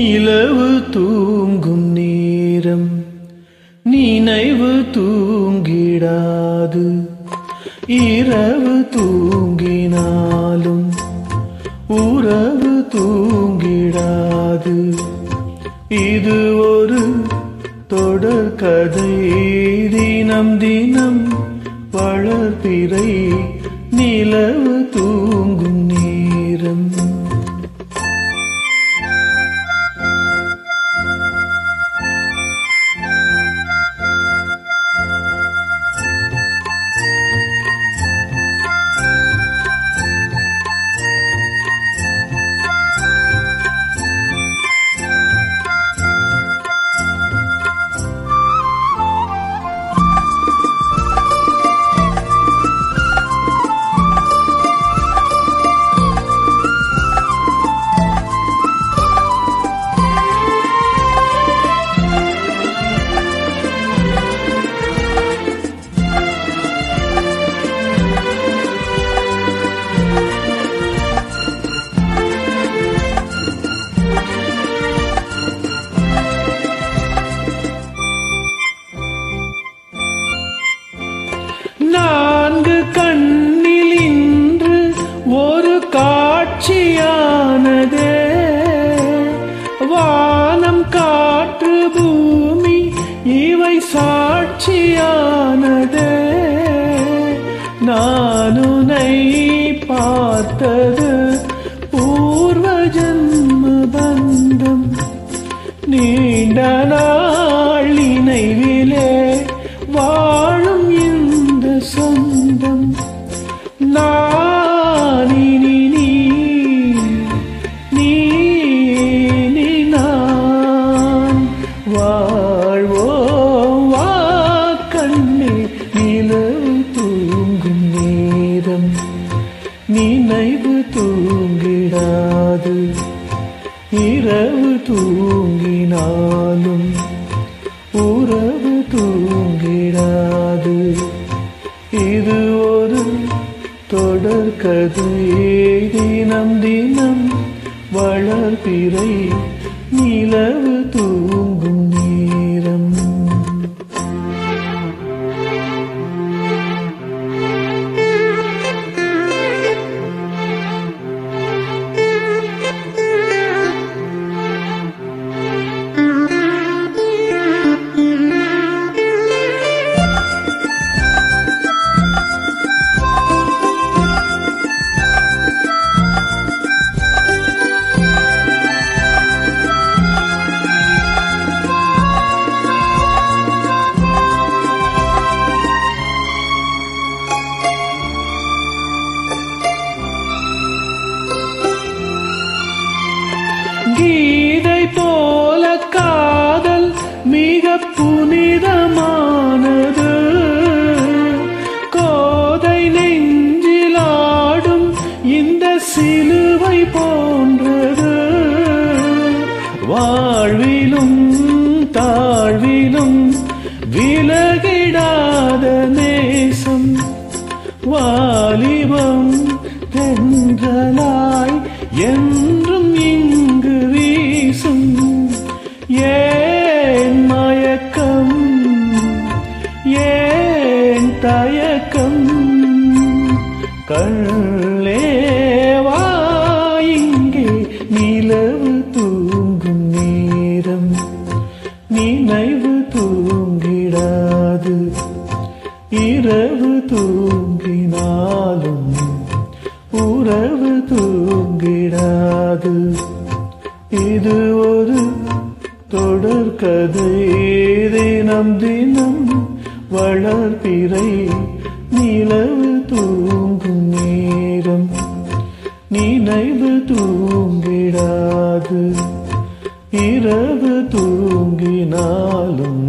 நிலவு தூங்கும் நேரம் நினைவு தூங்கிடாது இரவு தூங்கினாலும் உறவு தூங்கிடாது இது ஒரு தொடர் கதை தினம் தினம் வளர்பிறை நிலவு தூங்கும் நேரம் நான்கு கண்ணில் இன்று ஒரு காட்சியானதே வானம் காற்று பூமி இவை சாட்சியானதே நான் உன்னை பார்த்தது பூர்வ ஜன்ம பந்தம் நீண்ட நாள் நினைவிலே வாழும் இந்த சொந்தம் நான் இனி நீ நீ நீ நான் வாழ்வோம் வா கண்ணே நிலவு தூங்கும் நேரம் நினைவு தூங்கிடாது இரவு தூங்கினாலும் உறவு தூங்கிடாது இது ஒரு தொடர் கதை தினம் தினம் வளர்பிறை நிலவு தூங்கும் நேரம் கீதை போல காதல் மிக புனிதமானது கோதை நெஞ்சிலாடும் இந்த சிலுவை போன்றது வாழ்விலும் தாழ்விலும் விலகிடாத நேசம் வாலிபம் தென்றலாய் என்றும் இங்கு வீசும் ஏன் மயக்கம் ஏன் தயக்கம் கள்ளேவா இங்கே நிலவு தூங்கும் நேரம் நினைவு தூங்கிடாது இரவு தூங்கினாலும் உறவு தூங்கிடாது இது ஒரு தொடர் கதை தினம் தினம் வளர்பிறை நிலவு தூங்கும் நேரம் நினைவு தூங்கிடாது இரவு தூங்கினாலும்